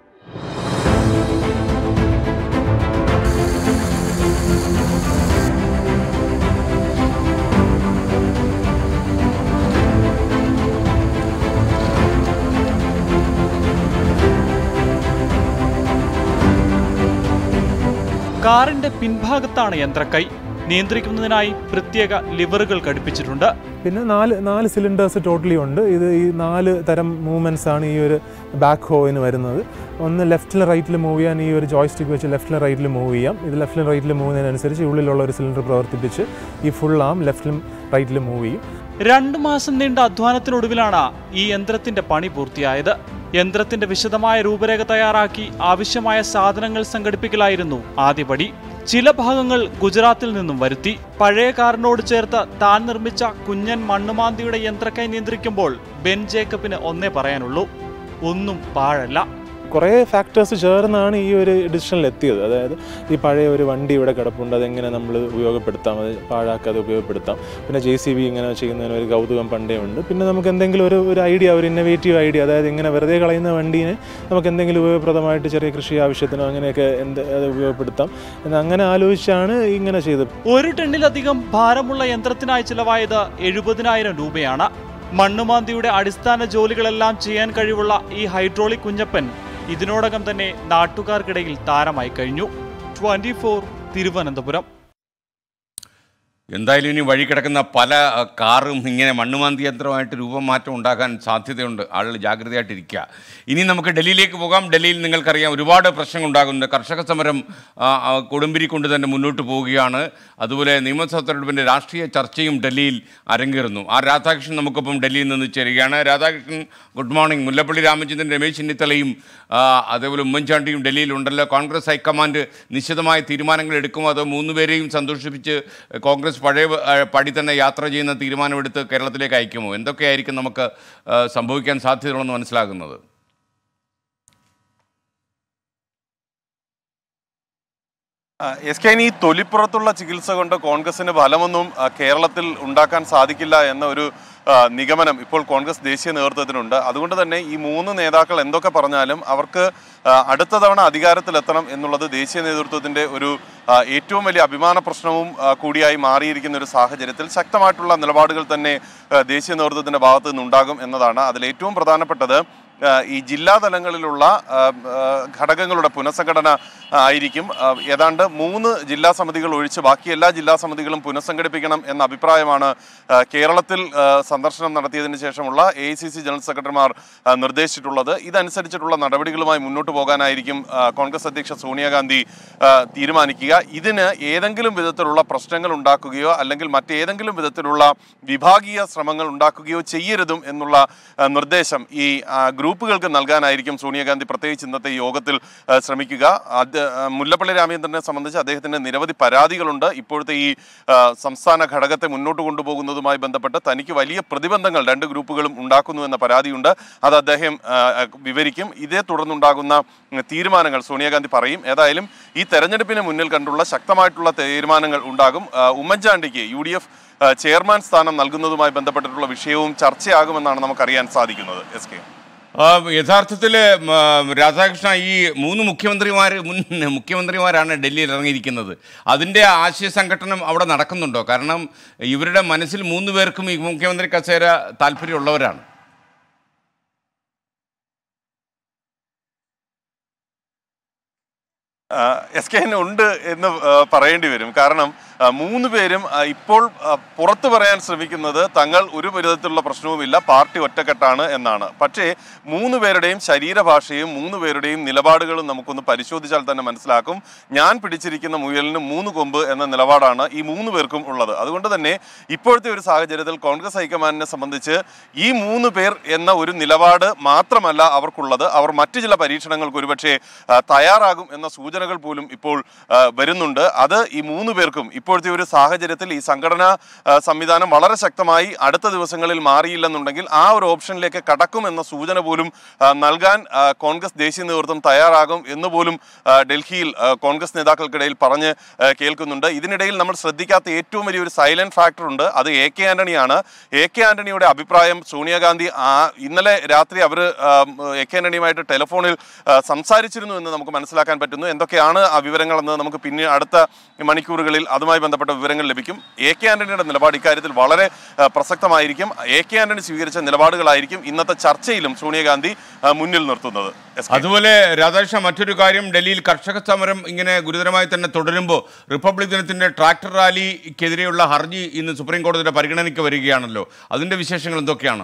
കാറിന്റെ പിൻഭാഗത്താണ് യന്ത്രക്കൈ നിയന്ത്രിക്കുന്നതിനായി പ്രത്യേക ലിവറുകൾ ഘടിപ്പിച്ചിട്ടുണ്ട് പിന്നെ നാല് നാല് സിലിണ്ടേഴ്സ് ടോട്ടലി ഉണ്ട് ഇത് ഈ നാല് തരം മൂവ്മെൻറ്റ്സ് ആണ് ഈ ഒരു ബാക്ക് ഹോയിന് വരുന്നത് ഒന്ന് ലെഫ്റ്റിലും റൈറ്റിലും മൂവ് ചെയ്യാൻ ഈ ഒരു ജോയ്സ്റ്റിക്ക് വെച്ച് ലെഫ്റ്റിലും റൈറ്റിലും മൂവ് ചെയ്യാം ഇത് ലെഫ്റ്റിലും റൈറ്റിലും മൂവ് ചെയ്യുന്നതിനനുസരിച്ച് ഉള്ളിലുള്ള ഒരു സിലിണ്ടർ പ്രവർത്തിപ്പിച്ച് ഈ ഫുൾ ആം ലെഫ്റ്റിലും റൈറ്റിലും മൂവ് ചെയ്യും രണ്ടു മാസം നീണ്ട അധ്വാനത്തിനൊടുവിലാണ് ഈ യന്ത്രത്തിന്റെ പണി പൂർത്തിയായത് യന്ത്രത്തിന്റെ വിശദമായ രൂപരേഖ തയ്യാറാക്കി ആവശ്യമായ സാധനങ്ങൾ സംഘടിപ്പിക്കലായിരുന്നു ആദ്യപടി ചില ഭാഗങ്ങൾ ഗുജറാത്തിൽ നിന്നും വരുത്തി പഴയ കാറിനോട് ചേർത്ത് താൻ നിർമ്മിച്ച കുഞ്ഞൻ മണ്ണുമാന്തിയുടെ യന്ത്രക്കൈ നിയന്ത്രിക്കുമ്പോൾ ബെൻ ജേക്കബിന് ഒന്നേ പറയാനുള്ളൂ ഒന്നും പാഴല്ല കുറേ ഫാക്ടേഴ്സ് ചേർന്നാണ് ഈ ഒരു ഡിസിഷനിൽ എത്തിയത് അതായത് ഈ പഴയ ഒരു വണ്ടി ഇവിടെ കിടപ്പുണ്ട് അതെങ്ങനെ നമ്മൾ ഉപയോഗപ്പെടുത്താം അത് പാഴാക്കാതെ ഉപയോഗപ്പെടുത്താം പിന്നെ ജെ സി ബി ഇങ്ങനെ ചെയ്യുന്നതിന് ഒരു കൗതുകം പണ്ടേ ഉണ്ട് പിന്നെ നമുക്ക് എന്തെങ്കിലും ഒരു ഒരു ഐഡിയ ഒരു ഇന്നവേറ്റീവ് ഐഡിയ അതായത് ഇങ്ങനെ വെറുതെ കളയുന്ന വണ്ടീനെ നമുക്ക് എന്തെങ്കിലും ഉപയോഗപ്രദമായിട്ട് ചെറിയ കൃഷി ആവശ്യത്തിനോ അങ്ങനെയൊക്കെ എന്ത് അത് ഉപയോഗപ്പെടുത്താം എന്ന് അങ്ങനെ ആലോചിച്ചാണ് ഇങ്ങനെ ചെയ്തത് ഒരു ടണ്ണിലധികം ഭാരമുള്ള യന്ത്രത്തിനായി ചിലവായത് എഴുപതിനായിരം രൂപയാണ് മണ്ണുമാന്തിയുടെ അടിസ്ഥാന ജോലികളെല്ലാം ചെയ്യാൻ കഴിവുള്ള ഈ ഹൈഡ്രോളിക് കുഞ്ഞപ്പൻ ഇതിനോടകം തന്നെ നാട്ടുകാർക്കിടയിൽ താരമായി കഴിഞ്ഞു ട്വന്റി തിരുവനന്തപുരം എന്തായാലും ഇനി വഴി കിടക്കുന്ന പല അഹ്, കാറും ഇങ്ങനെ മണ്ണുമാന്തി യന്ത്രമായിട്ട് രൂപമാറ്റം ഉണ്ടാകാൻ സാധ്യതയുണ്ട് ആളുകൾ ജാഗ്രതയായിട്ടിരിക്കുക ഇനി നമുക്ക് ഡൽഹിയിലേക്ക് പോകാം ഡൽഹിയിൽ നിങ്ങൾക്കറിയാം ഒരുപാട് പ്രശ്നങ്ങൾ ഉണ്ടാകുന്നുണ്ട് കർഷക സമരം ആ, ആ, കൊടുമ്പിരി കൊണ്ട് തന്നെ മുന്നോട്ട് പോവുകയാണ് അതുപോലെ നിയമസഭാ തെരഞ്ഞെടുപ്പിൻ്റെ രാഷ്ട്രീയ ചർച്ചയും ഡൽഹിയിൽ അരങ്ങേറുന്നു ആ രാധാകൃഷ്ണൻ നമുക്കൊപ്പം ഡൽഹിയിൽ നിന്ന് ചേരുകയാണ് രാധാകൃഷ്ണൻ ഗുഡ് മോർണിംഗ് മുല്ലപ്പള്ളി രാമചന്ദ്രൻ രമേശ് ചെന്നിത്തലയും ആ, അതേപോലെ ഉമ്മൻചാണ്ടിയും ഡൽഹിയിലുണ്ടല്ലോ കോൺഗ്രസ് ഹൈക്കമാൻഡ് നിശ്ചിതമായ തീരുമാനങ്ങൾ എടുക്കുമോ അതോ മൂന്നുപേരെയും സന്തോഷിപ്പിച്ച് കോൺഗ്രസ് പഴയ ആ, പടി തന്നെ യാത്ര ചെയ്യുന്ന തീരുമാനമെടുത്ത് കേരളത്തിലേക്ക് അയക്കുമോ എന്തൊക്കെയായിരിക്കും നമുക്ക് ആ, സംഭവിക്കാൻ സാധ്യതയുള്ളതെന്ന് മനസ്സിലാകുന്നത് ആ, എസ് കെ ഈ തൊലിപ്പുറത്തുള്ള ചികിത്സ കൊണ്ട് കോൺഗ്രസിന് ഫലമൊന്നും ആ, കേരളത്തിൽ ഉണ്ടാക്കാൻ സാധിക്കില്ല എന്ന ഒരു ആ, നിഗമനം ഇപ്പോൾ കോൺഗ്രസ് ദേശീയ നേതൃത്വത്തിനുണ്ട് അതുകൊണ്ട് തന്നെ ഈ മൂന്ന് നേതാക്കൾ എന്തൊക്കെ പറഞ്ഞാലും അവർക്ക് ആ, അടുത്ത തവണ അധികാരത്തിലെത്തണം എന്നുള്ളത് ദേശീയ നേതൃത്വത്തിന്റെ ഒരു ആ, ഏറ്റവും വലിയ അഭിമാന പ്രശ്നവും ആ, കൂടിയായി മാറിയിരിക്കുന്ന ഒരു സാഹചര്യത്തിൽ ശക്തമായിട്ടുള്ള നിലപാടുകൾ തന്നെ ആ, ദേശീയ നേതൃത്വത്തിന്റെ ഭാഗത്തു നിന്നുണ്ടാകും എന്നതാണ് അതിൽ ഏറ്റവും പ്രധാനപ്പെട്ടത് ആ, ഈ ജില്ലാ തലങ്ങളിലുള്ള ആ, ആ, ഘടകങ്ങളുടെ പുനഃസംഘടന ആയിരിക്കും ആ, ഏതാണ്ട് മൂന്ന് ജില്ലാ സമിതികൾ ഒഴിച്ച് ബാക്കി എല്ലാ ജില്ലാ സമിതികളും പുനഃസംഘടിപ്പിക്കണം എന്ന അഭിപ്രായമാണ് ആ, കേരളത്തിൽ ആ, സന്ദർശനം നടത്തിയതിനു ശേഷമുള്ള A I C C general സെക്രട്ടറിമാർ ആ, നിർദ്ദേശിച്ചിട്ടുള്ളത് ഇതനുസരിച്ചിട്ടുള്ള നടപടികളുമായി മുന്നോട്ട് പോകാനായിരിക്കും ആ, കോൺഗ്രസ് അധ്യക്ഷ സോണിയാഗാന്ധി ആ, തീരുമാനിക്കുക ഇതിന് ഏതെങ്കിലും വിധത്തിലുള്ള പ്രശ്നങ്ങൾ ഉണ്ടാക്കുകയോ അല്ലെങ്കിൽ മറ്റേതെങ്കിലും വിധത്തിലുള്ള വിഭാഗീയ ശ്രമങ്ങൾ ഉണ്ടാക്കുകയോ ചെയ്യരുതും എന്നുള്ള ആ, നിർദ്ദേശം ഈ ആ, ഗ്രൂപ്പുകൾക്ക് നൽകാനായിരിക്കും സോണിയാഗാന്ധി പ്രത്യേകിച്ച് ഇന്നത്തെ യോഗത്തിൽ ആ, ശ്രമിക്കുക അത് ആ, മുല്ലപ്പള്ളി രാമചന്ദ്രനെ സംബന്ധിച്ച് അദ്ദേഹത്തിന് നിരവധി പരാതികളുണ്ട് ഇപ്പോഴത്തെ ഈ ആ, സംസ്ഥാന ഘടകത്തെ മുന്നോട്ട് കൊണ്ടുപോകുന്നതുമായി ബന്ധപ്പെട്ട് തനിക്ക് വലിയ പ്രതിബന്ധങ്ങൾ രണ്ട് ഗ്രൂപ്പുകളും ഉണ്ടാക്കുന്നു എന്ന പരാതിയുണ്ട് അത് അദ്ദേഹം ആ, വിവരിക്കും ഇതേ തുടർന്നുണ്ടാകുന്ന ഉം, തീരുമാനങ്ങൾ സോണിയാഗാന്ധി പറയും ഏതായാലും ഈ തെരഞ്ഞെടുപ്പിനെ മുന്നിൽ കണ്ടുള്ള ശക്തമായിട്ടുള്ള തീരുമാനങ്ങൾ ഉണ്ടാകും ആ, ഉമ്മൻചാണ്ടിക്ക് യു ഡി എഫ് ചെയർമാൻ സ്ഥാനം നൽകുന്നതുമായി ബന്ധപ്പെട്ടിട്ടുള്ള വിഷയവും ചർച്ചയാകുമെന്നാണ് നമുക്കറിയാൻ സാധിക്കുന്നത് എസ് കെ ആ, യഥാർത്ഥത്തിൽ ആ, രാധാകൃഷ്ണ ഈ മൂന്ന് മുഖ്യമന്ത്രിമാർ മുൻ മുഖ്യമന്ത്രിമാരാണ് ഡൽഹിയിൽ ഇറങ്ങിയിരിക്കുന്നത് അതിൻ്റെ ആശയ സംഘടനം അവിടെ നടക്കുന്നുണ്ടോ കാരണം ഇവരുടെ മനസ്സിൽ മൂന്ന് പേർക്കും ഈ മുഖ്യമന്ത്രി കസേര താല്പര്യമുള്ളവരാണ് എസ് കെ എൻ ഉണ്ട് എന്ന് ആ, പറയേണ്ടി വരും കാരണം ആ, മൂന്ന് പേരും ആ, ഇപ്പോൾ ആ, പുറത്തു പറയാൻ ശ്രമിക്കുന്നത് തങ്ങൾ ഒരു വിധത്തിലുള്ള പ്രശ്നവുമില്ല പാർട്ടി ഒറ്റക്കെട്ടാണ് എന്നാണ് പക്ഷേ മൂന്ന് പേരുടെയും ശരീരഭാഷയും മൂന്ന് പേരുടെയും നിലപാടുകളും നമുക്കൊന്ന് പരിശോധിച്ചാൽ തന്നെ മനസ്സിലാക്കും ഞാൻ പിടിച്ചിരിക്കുന്ന മുയലിന് മൂന്ന് കൊമ്പ് എന്ന നിലപാടാണ് ഈ മൂന്ന് പേർക്കും ഉള്ളത് അതുകൊണ്ട് തന്നെ ഇപ്പോഴത്തെ ഒരു സാഹചര്യത്തിൽ കോൺഗ്രസ് ഹൈക്കമാൻഡിനെ സംബന്ധിച്ച് ഈ മൂന്ന് പേർ എന്ന ഒരു നിലപാട് മാത്രമല്ല അവർക്കുള്ളത് അവർ മറ്റു ചില പരീക്ഷണങ്ങൾക്ക് ഒരുപക്ഷെ ആ, തയ്യാറാകും എന്ന സൂചനകൾ പോലും ഇപ്പോൾ ആ, വരുന്നുണ്ട് അത് ഈ മൂന്ന് പേർക്കും ഇപ്പോഴത്തെ ഒരു സാഹചര്യത്തിൽ ഈ സംഘടനാ ആ, സംവിധാനം വളരെ ശക്തമായി അടുത്ത ദിവസങ്ങളിൽ മാറിയില്ലെന്നുണ്ടെങ്കിൽ ആ ഒരു ഓപ്ഷനിലേക്ക് കടക്കും എന്ന സൂചന പോലും ആ, നൽകാൻ ആ, കോൺഗ്രസ് ദേശീയ നേതൃത്വം തയ്യാറാകും എന്ന് പോലും ആ, ഡൽഹിയിൽ ആ, കോൺഗ്രസ് നേതാക്കൾക്കിടയിൽ പറഞ്ഞ് ആ, കേൾക്കുന്നുണ്ട് ഇതിനിടയിൽ നമ്മൾ ശ്രദ്ധിക്കാത്ത ഏറ്റവും വലിയൊരു സൈലന്റ് ഫാക്ടർ ഉണ്ട് അത് എ കെ ആന്റണിയാണ് എ കെ ആന്റണിയുടെ അഭിപ്രായം സോണിയാഗാന്ധി ആ ഇന്നലെ രാത്രി അവർ എ കെ ആന്റണിയുമായിട്ട് ടെലിഫോണിൽ ആ, സംസാരിച്ചിരുന്നു എന്ന് നമുക്ക് മനസ്സിലാക്കാൻ പറ്റുന്നു എന്തൊക്കെയാണ് ആ വിവരങ്ങളെന്ന് നമുക്ക് പിന്നെ അടുത്ത മണിക്കൂറുകളിൽ അതുമായി ബന്ധപ്പെട്ട വിവരങ്ങൾ ലഭിക്കും എ കെ ആന്റണിയുടെ നിലപാട് ഇക്കാര്യത്തിൽ വളരെ ആ, പ്രസക്തമായിരിക്കും എ കെ ആന്റണി സ്വീകരിച്ച നിലപാടുകളായിരിക്കും ഇന്നത്തെ ചർച്ചയിലും സോണിയാഗാന്ധി ആ, മുന്നിൽ നിർത്തുന്നത് എസ് കെ. അതുപോലെ രാധാകൃഷ്ണ മറ്റൊരു കാര്യം ഡൽഹിയിൽ കർഷക സമരം ഇങ്ങനെ ഗുരുതരമായി തന്നെ തുടരുമ്പോൾ റിപ്പബ്ലിക് ദിനത്തിന്റെ ട്രാക്ടർ റാലിക്കെതിരെയുള്ള ഹർജി ഇന്ന് സുപ്രീം കോടതിയുടെ പരിഗണനയ്ക്ക് വരികയാണല്ലോ അതിന്റെ വിശേഷങ്ങൾ എന്തൊക്കെയാണ്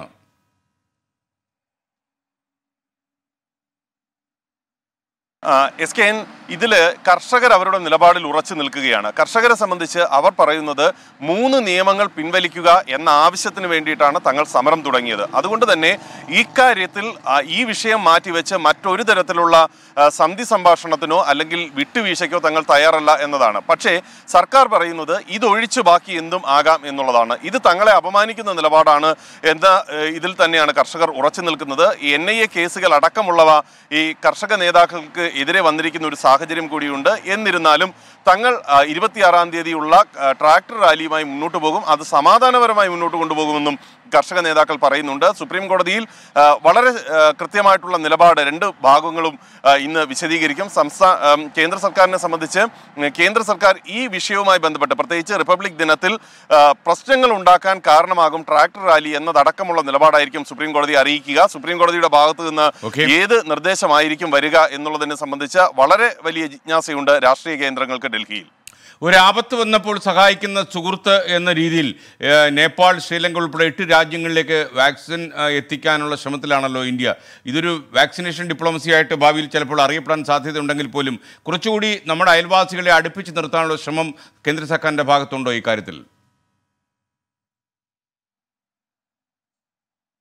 ആ, എസ് കെ എൻ ഇതില് കർഷകർ അവരുടെ നിലപാടിൽ ഉറച്ചു നിൽക്കുകയാണ് കർഷകരെ സംബന്ധിച്ച് അവർ പറയുന്നത് മൂന്ന് നിയമങ്ങൾ പിൻവലിക്കുക എന്ന ആവശ്യത്തിന് വേണ്ടിയിട്ടാണ് തങ്ങൾ സമരം തുടങ്ങിയത് അതുകൊണ്ട് തന്നെ ഇക്കാര്യത്തിൽ ആ, ഈ വിഷയം മാറ്റിവെച്ച് മറ്റൊരു തരത്തിലുള്ള ആ, സന്ധി സംഭാഷണത്തിനോ അല്ലെങ്കിൽ വിട്ടുവീഴ്ചയ്ക്കോ തങ്ങൾ തയ്യാറല്ല എന്നതാണ് പക്ഷേ സർക്കാർ പറയുന്നത് ഇതൊഴിച്ചു ബാക്കി എന്തും ആകാം എന്നുള്ളതാണ് ഇത് തങ്ങളെ അപമാനിക്കുന്ന നിലപാടാണ് എന്ന ഏഹ്, ഇതിൽ തന്നെയാണ് കർഷകർ ഉറച്ചു നിൽക്കുന്നത് എൻ ഐ എ കേസുകൾ അടക്കമുള്ളവ ഈ കർഷക നേതാക്കൾക്ക് എതിരെ വന്നിരിക്കുന്ന ഒരു സാഹചര്യം കൂടിയുണ്ട് എന്നിരുന്നാലും തങ്ങൾ ആ, ഇരുപത്തിയാറാം തീയതിയുള്ള ആ, ട്രാക്ടർ റാലിയുമായി മുന്നോട്ട് പോകും അത് സമാധാനപരമായി മുന്നോട്ട് കൊണ്ടുപോകുമെന്നും കർഷക നേതാക്കൾ പറയുന്നുണ്ട് സുപ്രീം കോടതിയിൽ ആ, വളരെ ആ, കൃത്യമായിട്ടുള്ള നിലപാട് രണ്ട് ഭാഗങ്ങളും ആ, ഇന്ന് വിശദീകരിക്കും സംസ്ഥാന ആം, കേന്ദ്ര സർക്കാരിനെ സംബന്ധിച്ച് ഉം, കേന്ദ്ര സർക്കാർ ഈ വിഷയവുമായി ബന്ധപ്പെട്ട് പ്രത്യേകിച്ച് റിപ്പബ്ലിക് ദിനത്തിൽ ആ, പ്രശ്നങ്ങൾ ഉണ്ടാക്കാൻ കാരണമാകും ട്രാക്ടർ റാലി എന്നതടക്കമുള്ള നിലപാടായിരിക്കും സുപ്രീം കോടതി അറിയിക്കുക സുപ്രീം കോടതിയുടെ ഭാഗത്തു നിന്ന് Okay. ഏത് നിർദ്ദേശമായിരിക്കും വരിക എന്നുള്ളതിനെ സംബന്ധിച്ച് വളരെ വലിയ ജിജ്ഞാസയുണ്ട് രാഷ്ട്രീയ കേന്ദ്രങ്ങൾക്ക് ഡൽഹിയിൽ ഒരു ആപത്ത് വന്നപ്പോൾ സഹായിക്കുന്ന സുഹൃത്ത് എന്ന രീതിയിൽ ഏഹ്, നേപ്പാൾ ശ്രീലങ്ക ഉൾപ്പെടെ എട്ട് രാജ്യങ്ങളിലേക്ക് വാക്സിൻ ഏഹ്, എത്തിക്കാനുള്ള ശ്രമത്തിലാണല്ലോ ഇന്ത്യ ഇതൊരു വാക്സിനേഷൻ ഡിപ്ലോമസി ആയിട്ട് ഭാവിയിൽ ചിലപ്പോൾ അറിയപ്പെടാൻ സാധ്യതയുണ്ടെങ്കിൽ പോലും കുറച്ചുകൂടി നമ്മുടെ അയൽവാസികളെ അടുപ്പിച്ച് നിർത്താനുള്ള ശ്രമം കേന്ദ്ര സർക്കാരിൻ്റെ ഭാഗത്തുണ്ടോ ഈ കാര്യത്തിൽ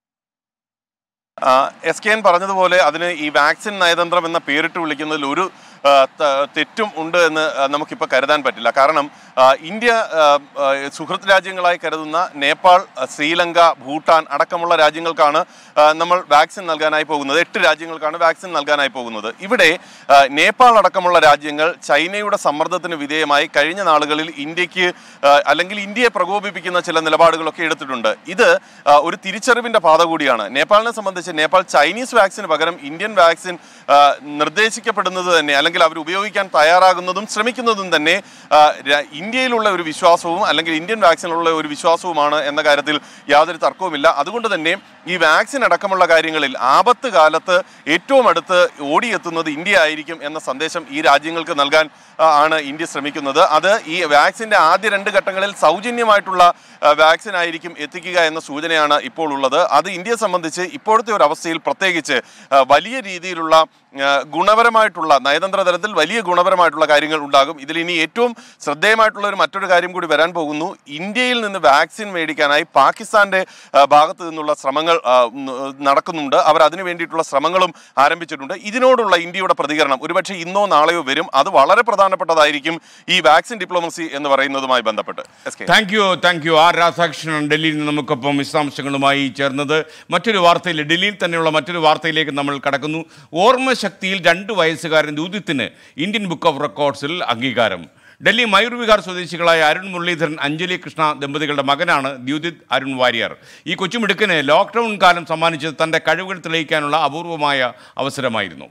എസ് കെ എൻ പറഞ്ഞതുപോലെ അതിന് ഈ വാക്സിൻ നയതന്ത്രം എന്ന പേരിട്ട് വിളിക്കുന്നതിൽ ഒരു ആ, ത- തെറ്റും ഉണ്ട് എന്ന് ആ, നമുക്കിപ്പോൾ കരുതാൻ പറ്റില്ല കാരണം ആ, ഇന്ത്യ ആ, ആ, സുഹൃത്ത് രാജ്യങ്ങളായി കരുതുന്ന നേപ്പാൾ ആ, ശ്രീലങ്ക ഭൂട്ടാൻ അടക്കമുള്ള രാജ്യങ്ങൾക്കാണ് ആ, നമ്മൾ വാക്സിൻ നൽകാനായി പോകുന്നത് എട്ട് രാജ്യങ്ങൾക്കാണ് വാക്സിൻ നൽകാനായി പോകുന്നത് ഇവിടെ ആ, നേപ്പാൾ അടക്കമുള്ള രാജ്യങ്ങൾ ചൈനയുടെ സമ്മർദ്ദത്തിന് വിധേയമായി കഴിഞ്ഞ നാളുകളിൽ ഇന്ത്യക്ക് ആ, അല്ലെങ്കിൽ ഇന്ത്യയെ പ്രകോപിപ്പിക്കുന്ന ചില നിലപാടുകളൊക്കെ എടുത്തിട്ടുണ്ട് ഇത് ആ, ഒരു തിരിച്ചറിവിന്റെ പാത കൂടിയാണ് നേപ്പാളിനെ സംബന്ധിച്ച് നേപ്പാൾ ചൈനീസ് വാക്സിന് പകരം ഇന്ത്യൻ വാക്സിൻ ആ, നിർദ്ദേശിക്കപ്പെടുന്നത് തന്നെ അല്ലെങ്കിൽ അവർ ഉപയോഗിക്കാൻ തയ്യാറാകുന്നതും ശ്രമിക്കുന്നതും തന്നെ ആ, ര- ഇന്ത്യയിലുള്ള ഒരു വിശ്വാസവും അല്ലെങ്കിൽ ഇന്ത്യൻ വാക്സിനുള്ള ഒരു വിശ്വാസവുമാണ് എന്ന കാര്യത്തിൽ യാതൊരു തർക്കവുമില്ല അതുകൊണ്ട് തന്നെ ഈ വാക്സിൻ അടക്കമുള്ള കാര്യങ്ങളിൽ ആപത്ത് കാലത്ത് ഏറ്റവും അടുത്ത് ഓടിയെത്തുന്നത് ഇന്ത്യ ആയിരിക്കും എന്ന സന്ദേശം ഈ രാജ്യങ്ങൾക്ക് നൽകാൻ ആ, ആണ് ഇന്ത്യ ശ്രമിക്കുന്നത് അത് ഈ വാക്സിന്റെ ആദ്യ രണ്ട് ഘട്ടങ്ങളിൽ സൗജന്യമായിട്ടുള്ള ആ, വാക്സിൻ ആയിരിക്കും എത്തിക്കുക എന്ന സൂചനയാണ് ഇപ്പോൾ ഉള്ളത് അത് ഇന്ത്യയെ സംബന്ധിച്ച് ഇപ്പോഴത്തെ ഒരു അവസ്ഥയിൽ പ്രത്യേകിച്ച് ആ, വലിയ രീതിയിലുള്ള ആ, ഗുണപരമായിട്ടുള്ള നയതന്ത്ര തലത്തിൽ വലിയ ഗുണപരമായിട്ടുള്ള കാര്യങ്ങൾ ഉണ്ടാകും ഇതിൽ ഇനി ഏറ്റവും ശ്രദ്ധേയമായിട്ടുള്ള ഒരു മറ്റൊരു കാര്യം കൂടി വരാൻ പോകുന്നു ഇന്ത്യയിൽ നിന്ന് വാക്സിൻ മേടിക്കാനായി പാകിസ്ഥാന്റെ ആ, ഭാഗത്ത് നിന്നുള്ള ശ്രമങ്ങൾ ആ, ഉം, നടക്കുന്നുണ്ട് അവർ അതിനു വേണ്ടിയിട്ടുള്ള ശ്രമങ്ങളും ആരംഭിച്ചിട്ടുണ്ട് ഇതിനോടുള്ള ഇന്ത്യയുടെ പ്രതികരണം ഒരുപക്ഷെ ഇന്നോ നാളെയോ വരും അത് വളരെ പ്രധാനപ്പെട്ടതായിരിക്കും ഈ വാക്സിൻ ഡിപ്ലോമസി എന്ന് പറയുന്നതുമായി ബന്ധപ്പെട്ട് S K thank you thank you R Radhakrishnan ഡൽഹിയിൽ നിന്ന് നമുക്കൊപ്പം വിശദാംശങ്ങളുമായി ചേർന്നത് മറ്റൊരു വാർത്തയിൽ ഡൽഹിയിൽ തന്നെയുള്ള മറ്റൊരു വാർത്തയിലേക്ക് നമ്മൾ കടക്കുന്നു ഓർമ്മശക്തിയിൽ രണ്ട് വയസ്സുകാരൻ ദൂതിത്തിന് ഇന്ത്യൻ ബുക്ക് ഓഫ് റെക്കോർഡ്സിൽ അംഗീകാരം ഡൽഹി മയൂർ വിഹാർ സ്വദേശികളായ അരുൺ മുരളീധരൻ അഞ്ജലി കൃഷ്ണ ദമ്പതികളുടെ മകനാണ് ദ്യുതിത് അരുൺ വാര്യർ ഈ കൊച്ചുമിടുക്കന് ലോക്ക്ഡൗൺ കാലം സമ്മാനിച്ചത് തൻ്റെ കഴിവുകൾ തെളിയിക്കാനുള്ള അപൂർവമായ അവസരമായിരുന്നു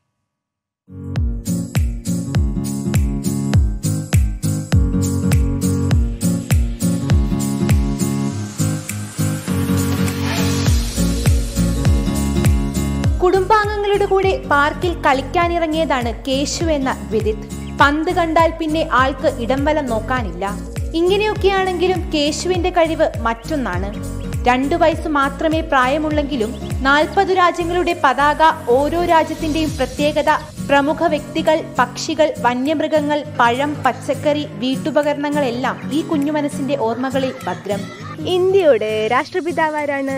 കുടുംബാംഗങ്ങളുടെ കൂടെ പാർക്കിൽ കളിക്കാനിറങ്ങിയതാണ് കേശു എന്ന വിദിത് പന്ത് കണ്ടാൽ പിന്നെ ആൾക്ക് ഇടംവലം നോക്കാനില്ല ഇങ്ങനെയൊക്കെയാണെങ്കിലും കേശുവിന്റെ കഴിവ് മറ്റൊന്നാണ് രണ്ടു വയസ്സ് മാത്രമേ പ്രായമുള്ളെങ്കിലും നാൽപ്പത് രാജ്യങ്ങളുടെ പതാക ഓരോ രാജ്യത്തിന്റെയും പ്രത്യേകത പ്രമുഖ വ്യക്തികൾ പക്ഷികൾ വന്യമൃഗങ്ങൾ പഴം പച്ചക്കറി വീട്ടുപകരണങ്ങളെല്ലാം ഈ കുഞ്ഞു മനസ്സിന്റെ ഓർമ്മകളിൽ ഭദ്രം ഇന്ത്യയുടെ രാഷ്ട്രപിതാവ് ആരാണ്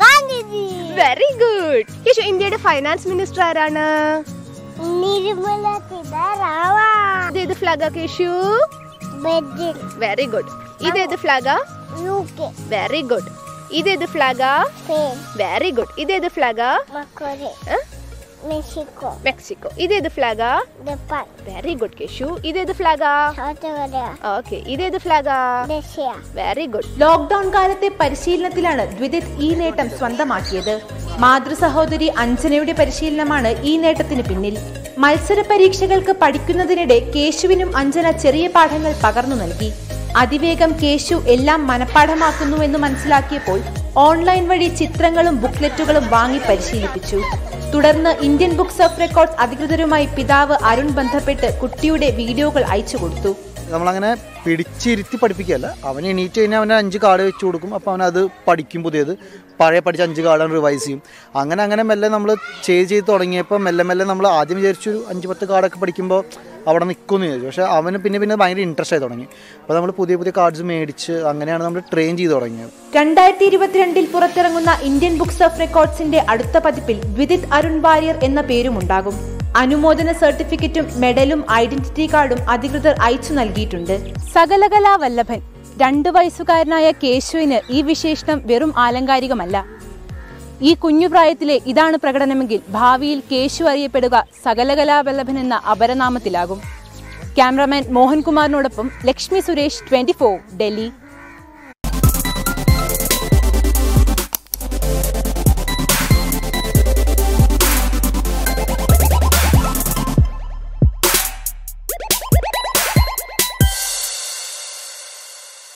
വെരി ഗുഡ് യേശു ഇന്ത്യയുടെ ഫൈനാൻസ് മിനിസ്റ്റർ ആരാണ് നിർമ്മല സീതാരാമൻ ഇതേത് flag Keshu Brazil very good ഇതേത് flag U K very good ഇതേത് ഫ്ലാഗ സ്പെയിൻ വെരി ഗുഡ് ഇതേത് ഫ്ലാഗ മക്കോരെ മെക്സിക്കോ മെക്സിക്കോ ഇതേത് flag Japan very good Keshu ഇതേത് ഫ്ലാഗ സൗത്ത് കൊറിയ ഓക്കെ ഇതേത് flag Russia very good lockdown കാലത്തെ പരിശീലനത്തിലാണ് ദ്വിതിത് ഈ നേട്ടം സ്വന്തമാക്കിയത് മാതൃ സഹോദരി അഞ്ജനയുടെ പരിശീലനമാണ് ഈ നേട്ടത്തിന് പിന്നിൽ മത്സര പരീക്ഷകൾക്ക് പഠിക്കുന്നതിനിടെ കേശുവിനും അഞ്ജന ചെറിയ പാഠങ്ങൾ പകർന്നു നൽകി അതിവേഗം കേശു എല്ലാം മനഃപ്പാഠമാക്കുന്നുവെന്ന് മനസ്സിലാക്കിയപ്പോൾ ഓൺലൈൻ വഴി ചിത്രങ്ങളും ബുക്ക്ലെറ്റുകളും വാങ്ങി പരിശീലിപ്പിച്ചു തുടർന്ന് ഇന്ത്യൻ ബുക്സ് ഓഫ് റെക്കോർഡ്സ് അധികൃതരുമായി പിതാവ് അരുൺ ബന്ധപ്പെട്ട് കുട്ടിയുടെ വീഡിയോകൾ അയച്ചു കൊടുത്തു നമ്മളങ്ങനെ പിടിച്ചിരുത്തി പഠിപ്പിക്കുകയല്ല അവൻ എണീറ്റ് കഴിഞ്ഞാൽ അവന് അഞ്ച് കാർഡ് വെച്ച് കൊടുക്കും അപ്പോൾ അവൻ അത് പഠിക്കും പുതിയത് പഴയ പഠിച്ച അഞ്ച് കാർഡ് റിവൈസ് ചെയ്യും അങ്ങനെ അങ്ങനെ മെല്ലെ നമ്മൾ ചെയ്ത് ചെയ്ത് തുടങ്ങിയപ്പോൾ മെല്ലെ മെല്ലെ നമ്മൾ ആദ്യം വിചാരിച്ചു ഒരു അഞ്ച് പത്ത് കാർഡൊക്കെ പഠിക്കുമ്പോൾ അവിടെ നിൽക്കുമെന്ന് വിചാരിച്ചു പക്ഷേ അവന് പിന്നെ പിന്നെ ഭയങ്കര ഇൻട്രസ്റ്റ് ആയി തുടങ്ങി അപ്പോൾ നമ്മൾ പുതിയ പുതിയ കാർഡ്സ് മേടിച്ച് അങ്ങനെയാണ് നമ്മൾ ട്രെയിൻ ചെയ്ത് തുടങ്ങിയത് രണ്ടായിരത്തി ഇരുപത്തിരണ്ടിൽ പുറത്തിറങ്ങുന്ന ഇന്ത്യൻ ബുക്സ് ഓഫ് റെക്കോർഡ്സിന്റെ അടുത്ത പതിപ്പിൽ വിദിത് അരുൺ വാര്യർ എന്ന പേരുമുണ്ടാകും അനുമോദന സർട്ടിഫിക്കറ്റും മെഡലും ഐഡന്റിറ്റി കാർഡും അധികൃതർ അയച്ചു നൽകിയിട്ടുണ്ട് സകലകലാ വല്ലഭൻ രണ്ടു വയസ്സുകാരനായ കേശുവിന് ഈ വിശേഷണം വെറും ആലങ്കാരികമല്ല ഈ കുഞ്ഞു പ്രായത്തിലെ ഇതാണ് പ്രകടനമെങ്കിൽ ഭാവിയിൽ കേശു അറിയപ്പെടുക സകലകലാവല്ലഭൻ എന്ന അപരനാമത്തിലാകും ക്യാമറാമാൻ മോഹൻകുമാറിനോടൊപ്പം ലക്ഷ്മി സുരേഷ് ട്വന്റി ഡൽഹി